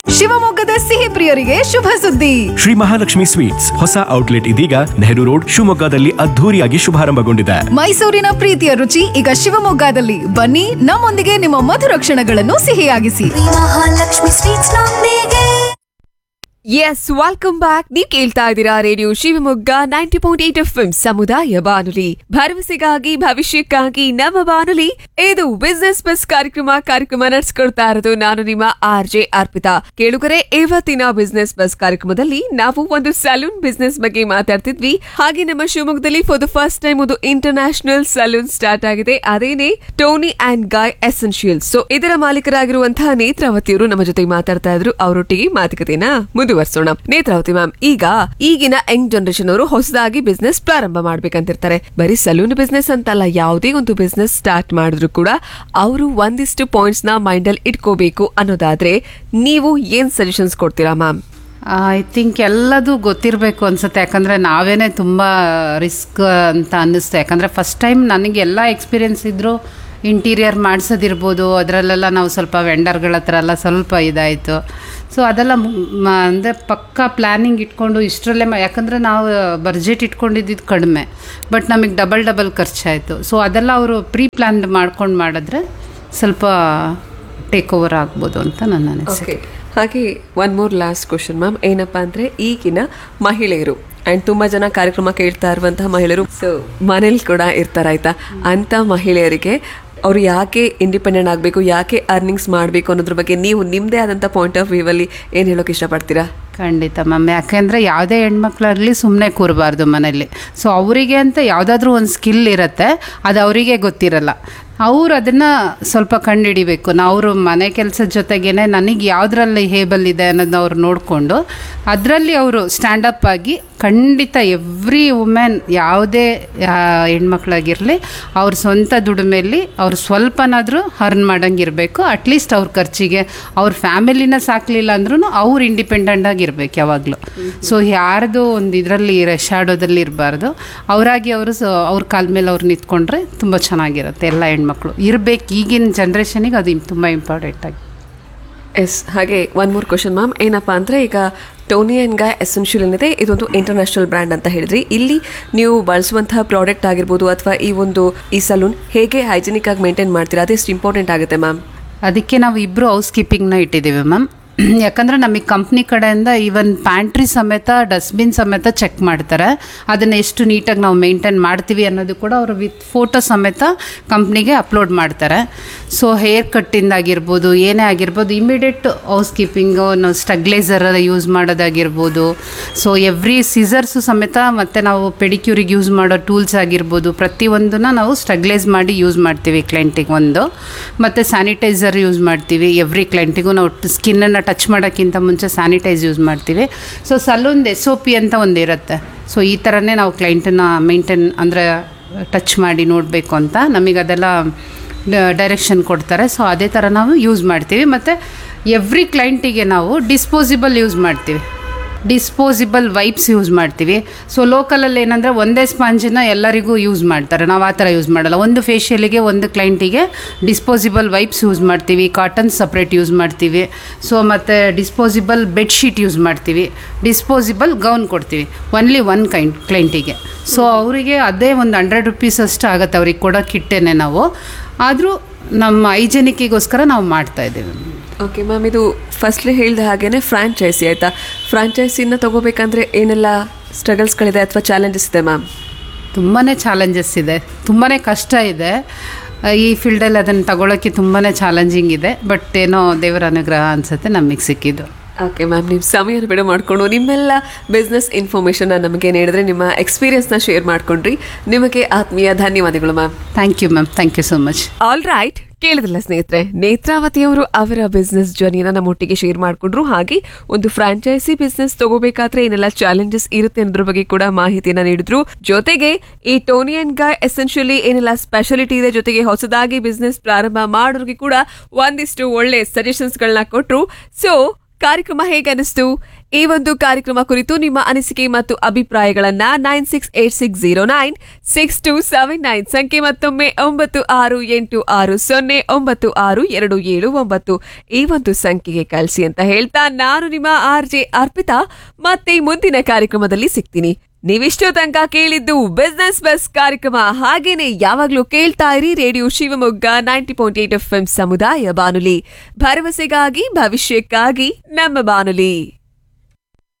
ಶಿವಮೊಗ್ಗದ ಸಿಹಿ ಪ್ರಿಯರಿಗೆ ಶುಭ ಸುದ್ದಿ ಶ್ರೀ ಮಹಾಲಕ್ಷ್ಮಿ ಸ್ವೀಟ್ಸ್ ಹೊಸ ಔಟ್ಲೆಟ್ ಇದೀಗ ನೆಹರು ರೋಡ್ ಶಿವಮೊಗ್ಗದಲ್ಲಿ ಅದ್ಧೂರಿಯಾಗಿ ಶುಭಾರಂಭಗೊಂಡಿದೆ ಮೈಸೂರಿನ ಪ್ರೀತಿಯ ರುಚಿ ಈಗ ಶಿವಮೊಗ್ಗದಲ್ಲಿ ಬನ್ನಿ ನಮ್ಮೊಂದಿಗೆ ನಿಮ್ಮ ಮಧುರ ಕ್ಷಣಗಳನ್ನು ಸಿಹಿಯಾಗಿಸಿ ಮಹಾಲಕ್ಷ್ಮಿ ಸ್ವೀಟ್ಸ್ ನೊಂದಿಗೆ ಎಸ್ ವೆಲ್ಕಮ್ ಬ್ಯಾಕ್ ನೀವು ಕೇಳ್ತಾ ಇದ್ದೀರಾ radio Shivamogga ninety point eight F ಸಮುದಾಯ ಬಾನುಲಿ ಭರವಸೆಗಾಗಿ ಭವಿಷ್ಯಕ್ಕಾಗಿ ನಮ್ಮ ಬಾನುಲಿ ಇದು ಬಿಸ್ನೆಸ್ ಬಸ್ ಕಾರ್ಯಕ್ರಮ ಕಾರ್ಯಕ್ರಮ ನಡೆಸ್ಕೊಡ್ತಾ ಇರೋದು ನಾನು ನಿಮ್ಮ ಆರ್ ಜೆ ಅರ್ಪಿತಾ ಕೇಳುಗರೆ ಇವತ್ತಿನ ಬಿಸ್ನೆಸ್ ಬಸ್ ಕಾರ್ಯಕ್ರಮದಲ್ಲಿ ನಾವು ಒಂದು ಸಲೂನ್ ಬಿಸ್ನೆಸ್ ಬಗ್ಗೆ ಮಾತಾಡ್ತಿದ್ವಿ ಹಾಗೆ ನಮ್ಮ ಶಿವಮೊಗ್ಗದಲ್ಲಿ ಫಾರ್ ದ ಫಸ್ಟ್ ಟೈಮ್ ಒಂದು ಇಂಟರ್ನ್ಯಾಷನಲ್ ಸಲೂನ್ ಸ್ಟಾರ್ಟ್ ಆಗಿದೆ ಅದೇನೆ Toni and Guy essential so ಇದರ ಮಾಲೀಕರಾಗಿರುವಂತಹ ನೇತ್ರಾವತಿಯವರು ನಮ್ಮ ಜೊತೆ ಮಾತಾಡ್ತಾ ಇದ್ರು ಅವರೊಟ್ಟಿಗೆ ಮಾತುಕತೆಯನ್ನ ಮುಂದುವರಿಸೋಣ ನೇತ್ರಾವತಿ ಮ್ಯಾಮ್ ಈಗ ಈಗಿನ ಯಂಗ್ ಜನರೇಷನ್ ಅವರು ಹೊಸದಾಗಿ ಬಿಸ್ನೆಸ್ ಪ್ರಾರಂಭ ಮಾಡ್ಬೇಕಂತಿರ್ತಾರೆ ಬರೀ ಸಲೂನ್ ಬಿಸ್ನೆಸ್ ಅಂತಲ್ಲ ಯಾವುದೇ ಒಂದು ಬಿಸ್ನೆಸ್ ಸ್ಟಾರ್ಟ್ ಮಾಡಿದ್ರು ಕೂಡ ಅವರು ಒಂದಿಷ್ಟು ಪಾಯಿಂಟ್ಸ್ ನ ಮೈಂಡ್ ಅಲ್ಲಿ ಇಟ್ಕೋಬೇಕು ಅನ್ನೋದಾದ್ರೆ ನೀವು ಏನ್ ಸಜೆಷನ್ಸ್ ಕೊಡ್ತೀರಾ ಮ್ಯಾಮ್ ಐ ಥಿಂಕ್ ಎಲ್ಲದೂ ಗೊತ್ತಿರಬೇಕು ಅನ್ಸುತ್ತೆ ಯಾಕಂದರೆ ನಾವೇನೇ ತುಂಬ ರಿಸ್ಕ್ ಅಂತ ಅನ್ನಿಸ್ತು ಯಾಕಂದರೆ ಫಸ್ಟ್ ಟೈಮ್ ನನಗೆ ಎಲ್ಲ ಎಕ್ಸ್ಪೀರಿಯೆನ್ಸ್ ಇದ್ದರೂ ಇಂಟೀರಿಯರ್ ಮಾಡಿಸೋದಿರ್ಬೋದು ಅದರಲ್ಲೆಲ್ಲ ನಾವು ಸ್ವಲ್ಪ ವೆಂಡರ್ಗಳ ಹತ್ರ ಎಲ್ಲ ಸ್ವಲ್ಪ ಇದಾಯಿತು ಸೊ ಅದೆಲ್ಲ ಅಂದರೆ ಪಕ್ಕಾ ಪ್ಲ್ಯಾನಿಂಗ್ ಇಟ್ಕೊಂಡು ಇಷ್ಟರಲ್ಲೇ ಮಾ ಯಾಕಂದರೆ ನಾವು ಬಡ್ಜೆಟ್ ಇಟ್ಕೊಂಡಿದ್ದು ಕಡಿಮೆ ಬಟ್ ನಮಗೆ ಡಬಲ್ ಡಬಲ್ ಖರ್ಚಾಯಿತು ಸೊ ಅದೆಲ್ಲ ಅವರು ಪ್ರೀ ಪ್ಲ್ಯಾನ್ ಮಾಡ್ಕೊಂಡು ಮಾಡಿದ್ರೆ ಸ್ವಲ್ಪ ಟೇಕ್ ಓವರ್ ಆಗ್ಬೋದು ಅಂತ ನನ್ನ ಅನಿಸಿಕೆ ಹಾಗೆ one more last question ma'am ಏನಪ್ಪಾ ಅಂದ್ರೆ ಈಗಿನ ಮಹಿಳೆಯರು ಅಂಡ್ ತುಂಬಾ ಜನ ಕಾರ್ಯಕ್ರಮ ಕೇಳ್ತಾ ಇರುವಂತಹ ಮಹಿಳೆಯರು ಸೊ ಮನೇಲಿ ಕೂಡ ಇರ್ತಾರ ಆಯ್ತಾ ಅಂತ ಮಹಿಳೆಯರಿಗೆ ಅವ್ರು ಯಾಕೆ ಇಂಡಿಪೆಂಡೆಂಟ್ ಆಗಬೇಕು ಯಾಕೆ ಅರ್ನಿಂಗ್ಸ್ ಮಾಡಬೇಕು ಅನ್ನೋದ್ರ ಬಗ್ಗೆ ನೀವು ನಿಮ್ಮದೇ ಆದಂಥ ಪಾಯಿಂಟ್ ಆಫ್ ವ್ಯೂ ಅಲ್ಲಿ ಏನು ಹೇಳೋಕೆ ಇಷ್ಟಪಡ್ತೀರಾ ಖಂಡಿತ ಮ್ಯಾಮ್ ಯಾಕೆಂದರೆ ಯಾವುದೇ ಹೆಣ್ಮಕ್ಳಾಗಲಿ ಸುಮ್ಮನೆ ಕೂರಬಾರ್ದು ಮನೇಲಿ ಸೊ ಅವರಿಗೆ ಅಂತ ಯಾವುದಾದ್ರೂ ಒಂದು ಸ್ಕಿಲ್ ಇರುತ್ತೆ ಅದು ಅವರಿಗೆ ಗೊತ್ತಿರಲ್ಲ ಅವ್ರು ಅದನ್ನು ಸ್ವಲ್ಪ ಕಂಡುಹಿಡಿಬೇಕು ನಾವು ಅವರು ಮನೆ ಕೆಲಸದ ಜೊತೆಗೇನೆ ನನಗೆ ಯಾವುದ್ರಲ್ಲಿ ಹೇಬಲ್ ಇದೆ ಅನ್ನೋದನ್ನ ಅವ್ರು ನೋಡಿಕೊಂಡು ಅದರಲ್ಲಿ ಅವರು ಸ್ಟ್ಯಾಂಡಪ್ ಆಗಿ ಖಂಡಿತ ಎವ್ರಿ ವುಮೆನ್ ಯಾವುದೇ ಆ, ಹೆಣ್ಮಕ್ಳಾಗಿರಲಿ ಅವ್ರ ಸ್ವಂತ ದುಡಿಮೆಯಲ್ಲಿ ಅವ್ರು ಸ್ವಲ್ಪನಾದರೂ ಹರ್ನ್ ಮಾಡಂಗಿರಬೇಕು ಅಟ್ಲೀಸ್ಟ್ ಅವ್ರ ಖರ್ಚಿಗೆ ಅವ್ರ ಫ್ಯಾಮಿಲಿನ ಸಾಕಲಿಲ್ಲ ಅಂದ್ರೂ ಅವ್ರು ಇಂಡಿಪೆಂಡೆಂಟ್ ಆಗಿರ್ಬೇಕು ಯಾವಾಗಲೂ ಸೊ ಯಾರ್ದು ಒಂದು ಇದರಲ್ಲಿ ರೆಶಾಡೋದಲ್ಲಿ ಇರಬಾರ್ದು ಅವರಾಗಿ ಅವರು ಸ ಅವ್ರ ಕಾಲ ಮೇಲೆ ಅವ್ರು ನಿಂತ್ಕೊಂಡ್ರೆ ತುಂಬ ಚೆನ್ನಾಗಿರುತ್ತೆ ಎಲ್ಲ ಹೆಣ್ಮಕ್ಳು ಇರಬೇಕು ಈಗಿನ ಜನ್ರೇಷನಿಗೆ ಅದು ತುಂಬ ಇಂಪಾರ್ಟೆಂಟ್ ಆಗಿ ಎಸ್ ಹಾಗೆ ಒನ್ ಮೂರ್ ಕ್ವಶನ್ ಮ್ಯಾಮ್ ಏನಪ್ಪಾ ಅಂದ್ರೆ ಈಗ ಟೋನಿ ಅಂಡ್ ಗಾಯ್ ಎಸೆನ್ಷಿಯಲ್ ಏನಿದೆ ಇದೊಂದು ಇಂಟರ್ನ್ಯಾಷನಲ್ ಬ್ರ್ಯಾಂಡ್ ಅಂತ ಹೇಳಿದ್ರಿ ಇಲ್ಲಿ ನೀವು ಬಳಸುವಂತಹ ಪ್ರಾಡಕ್ಟ್ ಆಗಿರ್ಬೋದು ಅಥವಾ ಈ ಒಂದು ಈ ಸಲೂನ್ ಹೇಗೆ ಹೈಜಿನಿಕ್ ಆಗಿ ಮೇಂಟೈನ್ ಮಾಡ್ತೀರಾ ಅದೆಷ್ಟು ಇಂಪಾರ್ಟೆಂಟ್ ಆಗುತ್ತೆ ಮ್ಯಾಮ್ ಅದಕ್ಕೆ ನಾವು ಇಬ್ಬರು ಹೌಸ್ ಕೀಪಿಂಗ್ನ ಇಟ್ಟಿದ್ದೀವಿ ಮ್ಯಾಮ್ ಯಾಕಂದರೆ ನಮಗೆ ಕಂಪ್ನಿ ಕಡೆಯಿಂದ ಈವನ್ ಪ್ಯಾಂಟ್ರಿ ಸಮೇತ ಡಸ್ಟ್ಬಿನ್ ಸಮೇತ ಚೆಕ್ ಮಾಡ್ತಾರೆ ಅದನ್ನು ಎಷ್ಟು ನೀಟಾಗಿ ನಾವು ಮೇಂಟೈನ್ ಮಾಡ್ತೀವಿ ಅನ್ನೋದು ಕೂಡ ಅವರು ವಿತ್ ಫೋಟೋ ಸಮೇತ ಕಂಪ್ನಿಗೆ ಅಪ್ಲೋಡ್ ಮಾಡ್ತಾರೆ ಸೊ ಹೇರ್ ಕಟ್ಟಿಂದಾಗಿರ್ಬೋದು ಏನೇ ಆಗಿರ್ಬೋದು ಇಮಿಡಿಯೇಟ್ ಹೌಸ್ ಕೀಪಿಂಗು ನಾವು ಸ್ಟಗ್ಲೈಸರ್ ಯೂಸ್ ಮಾಡೋದಾಗಿರ್ಬೋದು ಸೊ ಎವ್ರಿ ಸೀಸರ್ಸು ಸಮೇತ ಮತ್ತು ನಾವು ಪೆಡಿಕ್ಯೂರಿಗೆ ಯೂಸ್ ಮಾಡೋ ಟೂಲ್ಸ್ ಆಗಿರ್ಬೋದು ಪ್ರತಿಯೊಂದನ್ನ ನಾವು ಸ್ಟಗ್ಲೈಸ್ ಮಾಡಿ ಯೂಸ್ ಮಾಡ್ತೀವಿ ಕ್ಲೈಂಟಿಗೆ ಒಂದು ಮತ್ತು ಸ್ಯಾನಿಟೈಸರ್ ಯೂಸ್ ಮಾಡ್ತೀವಿ ಎವ್ರಿ ಕ್ಲೈಂಟಿಗೂ ನಾವು ಸ್ಕಿನ್ನನ್ನು ಟಚ್ ಮಾಡೋಕ್ಕಿಂತ ಮುಂಚೆ ಸ್ಯಾನಿಟೈಸ್ ಯೂಸ್ ಮಾಡ್ತೀವಿ ಸೊ ಸಲೊಂದು ಎಸ್ ಒ ಪಿ ಅಂತ ಒಂದು ಇರುತ್ತೆ ಸೊ ಈ ಥರನೇ ನಾವು ಕ್ಲೈಂಟನ್ನು ಮೇಂಟೈನ್ ಅಂದರೆ ಟಚ್ ಮಾಡಿ ನೋಡಬೇಕು ಅಂತ ನಮಗೆ ಅದೆಲ್ಲ ಡೈರೆಕ್ಷನ್ ಕೊಡ್ತಾರೆ ಸೊ ಅದೇ ಥರ ನಾವು ಯೂಸ್ ಮಾಡ್ತೀವಿ ಮತ್ತು ಎವ್ರಿ ಕ್ಲೈಂಟಿಗೆ ನಾವು ಡಿಸ್ಪೋಸಿಬಲ್ ಯೂಸ್ ಮಾಡ್ತೀವಿ ಡಿಸ್ಪೋಸಿಬಲ್ ವೈಪ್ಸ್ ಯೂಸ್ ಮಾಡ್ತೀವಿ ಸೊ ಲೋಕಲಲ್ಲಿ ಏನಂದರೆ ಒಂದೇ ಸ್ಪಾಂಜನ್ನ ಎಲ್ಲರಿಗೂ ಯೂಸ್ ಮಾಡ್ತಾರೆ ನಾವು ಆ ಥರ ಯೂಸ್ ಮಾಡಲ್ಲ ಒಂದು ಫೇಶಿಯಲಿಗೆ ಒಂದು ಕ್ಲೈಂಟಿಗೆ ಡಿಸ್ಪೋಸಿಬಲ್ ವೈಪ್ಸ್ ಯೂಸ್ ಮಾಡ್ತೀವಿ ಕಾಟನ್ ಸಪ್ರೇಟ್ ಯೂಸ್ ಮಾಡ್ತೀವಿ ಸೊ ಮತ್ತು ಡಿಸ್ಪೋಸಿಬಲ್ ಬೆಡ್ಶೀಟ್ ಯೂಸ್ ಮಾಡ್ತೀವಿ ಡಿಸ್ಪೋಸಿಬಲ್ ಗೌನ್ ಕೊಡ್ತೀವಿ ಒನ್ಲಿ ಒನ್ ಕೈಂಡ್ ಕ್ಲೈಂಟಿಗೆ ಸೊ ಅವರಿಗೆ ಅದೇ ಒಂದು ಹಂಡ್ರೆಡ್ ರುಪೀಸ್ ಅಷ್ಟು ಆಗುತ್ತೆ ಅವ್ರಿಗೆ ಕೊಡೋಕ್ಕಿಟ್ಟೇನೆ ನಾವು ಆದರೂ ನಮ್ಮ ಹೈಜೆನಿಕ್ಕಿಗೋಸ್ಕರ ನಾವು ಮಾಡ್ತಾ ಇದ್ದೀವಿ ಓಕೆ ಮ್ಯಾಮ್ ಇದು ಫಸ್ಟ್ಲಿ ಹೇಳಿದ ಹಾಗೇನೆ ಫ್ರಾಂಚೈಸಿ ಆಯ್ತಾ ಫ್ರಾಂಚೈಸಿನ ತಗೋಬೇಕಂದ್ರೆ ಏನೆಲ್ಲ ಸ್ಟ್ರಗಲ್ಸ್ಗಳಿದೆ ಅಥವಾ ಚಾಲೆಂಜಸ್ ಇದೆ ಮ್ಯಾಮ್ ತುಂಬಾ ಚಾಲೆಂಜಸ್ ಇದೆ ತುಂಬಾ ಕಷ್ಟ ಇದೆ ಆ, ಈ ಫೀಲ್ಡಲ್ಲಿ ಅದನ್ನು ತಗೊಳ್ಳೋಕ್ಕೆ ತುಂಬಾ ಚಾಲೆಂಜಿಂಗ್ ಇದೆ ಬಟ್ ಏನೋ ದೇವರ ಅನುಗ್ರಹ ಅನಿಸುತ್ತೆ ನಮಗೆ ಸಿಕ್ಕಿದ್ದು ಓಕೆ ಮ್ಯಾಮ್ ನಿಮ್ಮ ಸಮಯ ಬಿಡು ಮಾಡಿಕೊಂಡು ನಿಮ್ಮೆಲ್ಲ ಬಿಸ್ನೆಸ್ ಇನ್ಫಾರ್ಮೇಷನ್ನ ನಮಗೆ ನೀಡಿದ್ರೆ ನಿಮ್ಮ ಎಕ್ಸ್ಪೀರಿಯನ್ಸ್ನ ಶೇರ್ ಮಾಡ್ಕೊಂಡ್ರಿ ನಿಮಗೆ ಆತ್ಮೀಯ ಧನ್ಯವಾದಗಳು ma'am thank you ma'am thank you so much all right ಕೇಳಿದ್ರಲ್ಲ ಸ್ನೇಹಿತರೆ ನೇತ್ರಾವತಿ ಅವರು ಅವರ ಬಿಸ್ನೆಸ್ ಜರ್ನಿನ ನಮ್ಮೊಟ್ಟಿಗೆ ಶೇರ್ ಮಾಡ್ಕೊಂಡ್ರು ಹಾಗೆ ಒಂದು ಫ್ರಾಂಚೈಸಿ ಬಿಸ್ನೆಸ್ ತಗೋಬೇಕಾದ್ರೆ ಏನೆಲ್ಲ ಚಾಲೆಂಜಸ್ ಇರುತ್ತೆ ಅನ್ನೋದ್ರ ಬಗ್ಗೆ ಕೂಡ ಮಾಹಿತಿಯನ್ನ ನೀಡಿದ್ರು ಜೊತೆಗೆ ಈ ಟೋನಿ ಅಂಡ್ ಗಾಯ್ ಎಸೆನ್ಷಿಯಲಿ ಏನೆಲ್ಲ ಸ್ಪೆಷಾಲಿಟಿ ಇದೆ ಜೊತೆಗೆ ಹೊಸದಾಗಿ ಬಿಸ್ನೆಸ್ ಪ್ರಾರಂಭ ಮಾಡೋರಿಗೆ ಕೂಡ ಒಂದಿಷ್ಟು ಒಳ್ಳೆ ಸಜೆಷನ್ಸ್ ಗಳನ್ನ ಕೊಟ್ರು ಸೊ ಕಾರ್ಯಕ್ರಮ ಹೇಗೆ ಅನಿಸ್ತು ಈ ಒಂದು ಕಾರ್ಯಕ್ರಮ ಕುರಿತು ನಿಮ್ಮ ಅನಿಸಿಕೆ ಮತ್ತು ಅಭಿಪ್ರಾಯಗಳನ್ನ nine six eight six zero nine six two seven nine ಸಂಖ್ಯೆ ಮತ್ತೊಮ್ಮೆ ಒಂಬತ್ತು ಆರು ಎಂಟು ಆರು ಸೊನ್ನೆ ಒಂಬತ್ತು ಆರು ಎರಡು ಏಳು ಒಂಬತ್ತು ಈ ಒಂದು ಸಂಖ್ಯೆಗೆ ಕಳಿಸಿ ಅಂತ ಹೇಳ್ತಾ ನಾನು ನಿಮ್ಮ ಆರ್ ಜೆ ಅರ್ಪಿತಾ ಮತ್ತೆ ಮುಂದಿನ ಕಾರ್ಯಕ್ರಮದಲ್ಲಿ ಸಿಗ್ತೀನಿ ನೀವಿಷ್ಟು ತನಕ ಕೇಳಿದ್ದು ಬಿಸ್ನೆಸ್ ಬಸ್ ಕಾರ್ಯಕ್ರಮ ಹಾಗೇನೆ ಯಾವಾಗ್ಲೂ ಕೇಳ್ತಾ ಇರಿ radio Shivamogga ninety point eight F ಸಮುದಾಯ ಬಾನುಲಿ ಭರವಸೆಗಾಗಿ ಭವಿಷ್ಯಕ್ಕಾಗಿ ನಮ್ಮ ಬಾನುಲಿ